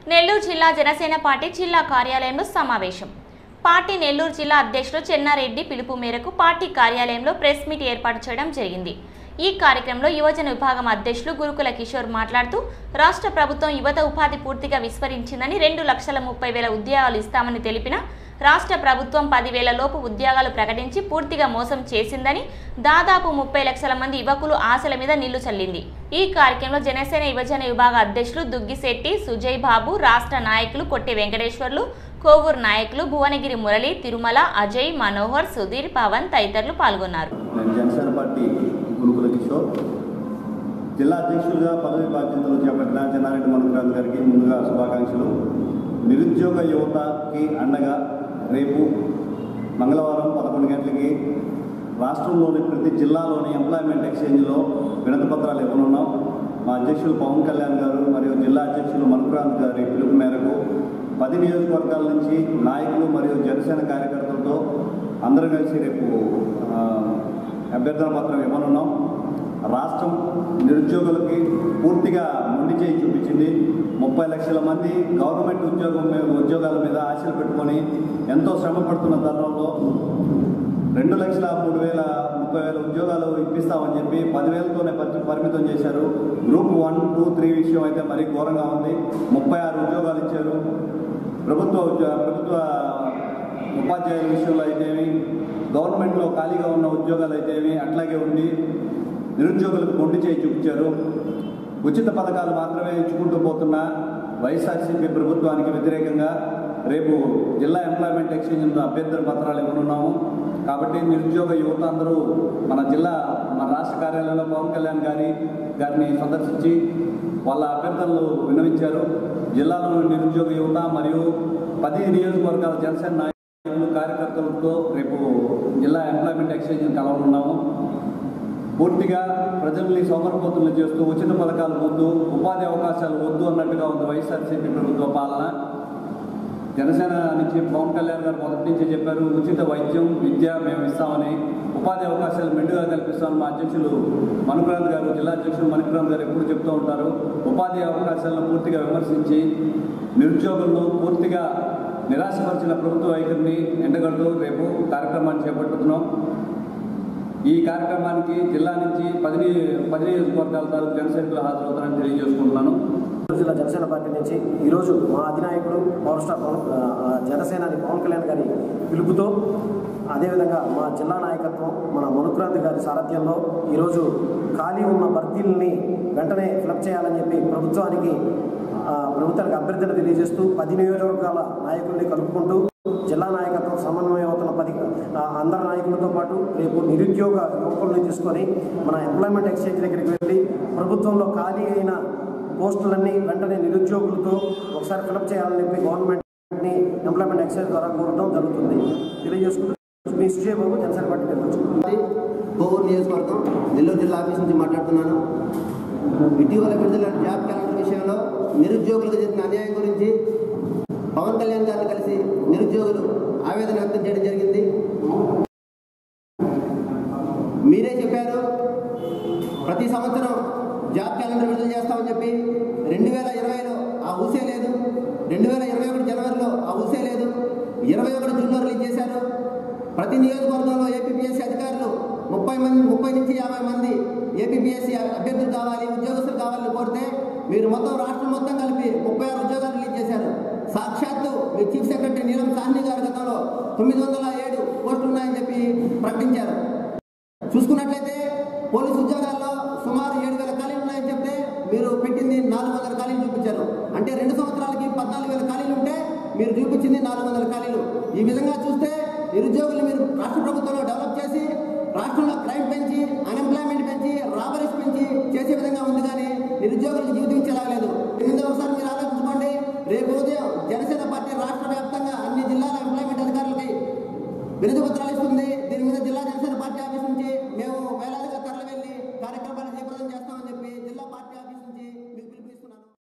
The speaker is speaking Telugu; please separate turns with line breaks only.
నెల్లూరు జిల్లా జనసేన పార్టీ జిల్లా కార్యాలయంలో సమావేశం పార్టీ నెల్లూరు జిల్లా అధ్యక్షులు చెన్నారెడ్డి పిలుపు మేరకు పార్టీ కార్యాలయంలో ప్రెస్ మీట్ ఏర్పాటు చేయడం జరిగింది ఈ కార్యక్రమంలో యువజన విభాగం అధ్యక్షులు గురుకుల కిషోర్ మాట్లాడుతూ రాష్ట్ర ప్రభుత్వం యువత ఉపాధి పూర్తిగా విస్మరించిందని రెండు లక్షల ముప్పై వేల ఉద్యోగాలు ఇస్తామని తెలిపిన రాష్ట్ర ప్రభుత్వం పదివేల లోపు ఉద్యోగాలు ప్రకటించి పూర్తిగా మోసం చేసిందని దాదాపు ముప్పై లక్షల మంది యువకులు ఆశల మీద నీళ్లు చల్లింది ఈ కార్యక్రమంలో జనసేన యువజన విభాగ అధ్యక్షులు దుగ్గిశెట్టి సుజయ్ బాబు రాష్ట్ర నాయకులు కొట్టి వెంకటేశ్వర్లు కోవూరు నాయకులు భువనగిరి మురళి తిరుమల అజయ్ మనోహర్ సుధీర్ పవన్ తదితరులు పాల్గొన్నారు
నేను జనసేన పార్టీ గురుకుల కిషోర్ జిల్లా అధ్యక్షులుగా పదవి బాధ్యతలు చేపట్టిన చెన్నారెడ్డి మనుక్రాంత్ గారికి ముందుగా శుభాకాంక్షలు నిరుద్యోగ యువతకి అండగా రేపు మంగళవారం పదకొండు గంటలకి రాష్ట్రంలోని ప్రతి జిల్లాలోని ఎంప్లాయ్మెంట్ ఎక్స్చేంజ్లో వినతి పత్రాలు ఇవ్వనున్నాం మా అధ్యక్షులు పవన్ కళ్యాణ్ గారు మరియు జిల్లా అధ్యక్షులు మనుక్రాంత్ గారి పిలుపు మేరకు పది నియోజకవర్గాల నుంచి నాయకులు మరియు జనసేన కార్యకర్తలతో అందరూ కలిసి రేపు ఆ, అభ్యర్థన పత్రం ఇవ్వనున్నాం రాష్ట్రం నిరుద్యోగులకి పూర్తిగా మొండి చేయి చూపించింది ముప్పై లక్షల మంది గవర్నమెంట్ ఉద్యోగం మీద ఉద్యోగాల మీద ఆశలు పెట్టుకొని ఎంతో శ్రమ పడుతున్న తరుణంలో రెండు లక్షల మూడు వేల ముప్పై వేల ఉద్యోగాలు ఇప్పిస్తామని చెప్పి పదివేలతోనే పరి- పరిమితం చేశారు గ్రూప్ వన్ టూ త్రీ విషయం అయితే మరీ ఘోరంగా ఉంది ముప్పై ఆరు ఉద్యోగాలు ఇచ్చారు ప్రభుత్వ ఉద్యో- ప్రభుత్వ ఉపాధ్యాయుల విషయంలో అయితేమి గవర్నమెంట్లో ఖాళీగా ఉన్న ఉద్యోగాలు అయితేమి అట్లాగే ఉండి నిరుద్యోగులకు మొండి చేయి చూపించారు ఉచిత పథకాలు మాత్రమే ఇచ్చుకుంటూ పోతున్న వైఎస్ఆర్సీపీ ప్రభుత్వానికి వ్యతిరేకంగా రేపు జిల్లా ఎంప్లాయ్మెంట్ ఎక్స్చేంజ్ అభ్యర్థన పత్రాలు ఇవ్వనున్నాము కాబట్టి నిరుద్యోగ యువత అందరూ మన జిల్లా మన రాష్ట్ర కార్యాలయంలో పవన్ కళ్యాణ్ గారి గారిని సందర్శించి వాళ్ళ అభ్యర్థనలు విన్నవించారు జిల్లాలోని నిరుద్యోగ యువత మరియు పది నియోజకవర్గాల జనసేన నాయకులు కార్యకర్తలతో రేపు జిల్లా ఎంప్లాయ్మెంట్ ఎక్స్చేంజ్ కలవనున్నాము పూర్తిగా ప్రజల్ని సోమరపోతులు చేస్తూ ఉచిత పథకాలు వద్దు ఉపాధి అవకాశాలు వద్దు అన్నట్టుగా ఉంది వైఎస్ఆర్సీపీ ప్రభుత్వ పాలన జనసేన నుంచి పవన్ కళ్యాణ్ గారు మొదటి నుంచి చెప్పారు ఉచిత వైద్యం విద్య మేము ఇస్తామని ఉపాధి అవకాశాలు మెండుగా కల్పిస్తామని మా అధ్యక్షులు మనుక్రాంత్ గారు జిల్లా అధ్యక్షులు మణిక్రాంత్ గారు ఎప్పుడు చెప్తూ ఉంటారు ఉపాధి అవకాశాలను పూర్తిగా విమర్శించి నిరుద్యోగులను పూర్తిగా నిరాశపరిచిన ప్రభుత్వ వైఖరిని ఎండగడుతూ రేపు కార్యక్రమాన్ని చేపట్టుతున్నాం ఈ కార్యక్రమానికి జిల్లా నుంచి పది పది నియోజకవర్గాల తాలూకు జనసైనికులు హాజరవుతారని తెలియజేసుకుంటున్నాను
నెల్లూరు జిల్లా జనసేన పార్టీ నుంచి ఈరోజు మా అధినాయకుడు పవర్ స్టార్ పవన్ ఆ, జనసేనాని పవన్ కళ్యాణ్ గారి పిలుపుతో అదేవిధంగా మా జిల్లా నాయకత్వం మన మనుక్రాంతి గారి సారథ్యంలో ఈరోజు ఖాళీ ఉన్న భర్తీలని వెంటనే ఫిలప్ చేయాలని చెప్పి ప్రభుత్వానికి ఆ, ప్రభుత్వానికి అభ్యర్థన తెలియజేస్తూ పది నియోజకవర్గాల నాయకుల్ని కలుపుకుంటూ జిల్లా నాయకత్వం సమన్వయం అవుతున్న పది ఆ, అందరి నాయకులతో పాటు రేపు నిరుద్యోగ యువకులను తీసుకొని మన ఎంప్లాయ్మెంట్ ఎక్స్చేంజ్ దగ్గరికి వెళ్ళి ప్రభుత్వంలో ఖాళీ అయిన పోస్టులన్నీ వెంటనే నిరుద్యోగులతో ఒకసారి ఫిలప్ చేయాలని చెప్పి గవర్నమెంట్ని ఎంప్లాయ్మెంట్ ఎక్స్చేంజ్ ద్వారా కోరడం జరుగుతుంది తెలియజేసుకుంటూ మీ సుజయ్ బాబు జనసేన పార్టీ నిర్వహించారు
మాది కోవూరు నియోజకవర్గం నెల్లూరు జిల్లా ఆఫీస్ నుంచి మాట్లాడుతున్నాను ఇటీవల విడుదల జాబ్ క్యాలెండర్ విషయంలో నిరుద్యోగులకు జరిగిన అన్యాయం గురించి పవన్ కళ్యాణ్ గారిని కలిసి నిరుద్యోగులు ఆవేదన వ్యక్తం చేయడం జరిగింది మీరే చెప్పారు ప్రతి సంవత్సరం జాబ్ క్యాలెండర్ విడుదల చేస్తామని చెప్పి రెండు వేల ఇరవైలో ఆ ఊసే లేదు రెండు వేల ఇరవై ఒకటి జనవరిలో ఆ ఊసే లేదు ఇరవై ఒకటి జూన్లో రిలీజ్ చేశారు ప్రతి నియోజకవర్గంలో ఏపీపీఎస్సీ అధికారులు ముప్పై మంది ముప్పై నుంచి యాభై మంది ఏపీపీఎస్సీ అభ్యర్థులు కావాలి ఉద్యోగస్తులు కావాలని కోరితే మీరు మొత్తం రాష్ట్రం మొత్తం కలిపి ముప్పై ఆరు ఉద్యోగాలు రిలీజ్ చేశారు సాక్షాత్తు మీ చీఫ్ సెక్రటరీ నీలం సాహ్ని గారి గతంలో తొమ్మిది వందల ఏడు పోస్టులు ఉన్నాయని చెప్పి ప్రకటించారు చూసుకున్నట్లయితే పోలీసు ఉద్యోగాల్లో సుమారు ఏడు వేల ఖాళీలు ఉన్నాయని చెప్తే మీరు పెట్టింది నాలుగు వందల ఖాళీలు చూపించారు అంటే రెండు సంవత్సరాలకి పద్నాలుగు వేల ఖాళీలు ఉంటే మీరు చూపించింది నాలుగు వందల ఖాళీలు ఈ విధంగా చూస్తే నిరుద్యోగులు మీరు రాష్ట్ర ప్రభుత్వంలో డెవలప్ చేసి రాష్ట్రంలో క్రైమ్ పెంచి అన్ఎంప్లాయ్మెంట్ పెంచి రాబరీస్ పెంచి చేసే విధంగా ఉంది కానీ నిరుద్యోగులకు జీవితం ఇచ్చేలా లేదు ఎనిమిది ఒకసారి మీరు ఆలోచించుకోండి రేపు ఉదయం జనసేన పార్టీ రాష్ట్ర వ్యాప్తంగా అన్ని జిల్లాల ఎంప్లాయ్మెంట్ అధికారులకి వినతి పత్రాలు ఇస్తుంది దీని మీద జిల్లా జనసేన పార్టీ ఆఫీస్ నుంచి మేము వేలాదిగా తరలి వెళ్ళి కార్యక్రమాలు జయప్రదం చేస్తామని చెప్పి జిల్లా పార్టీ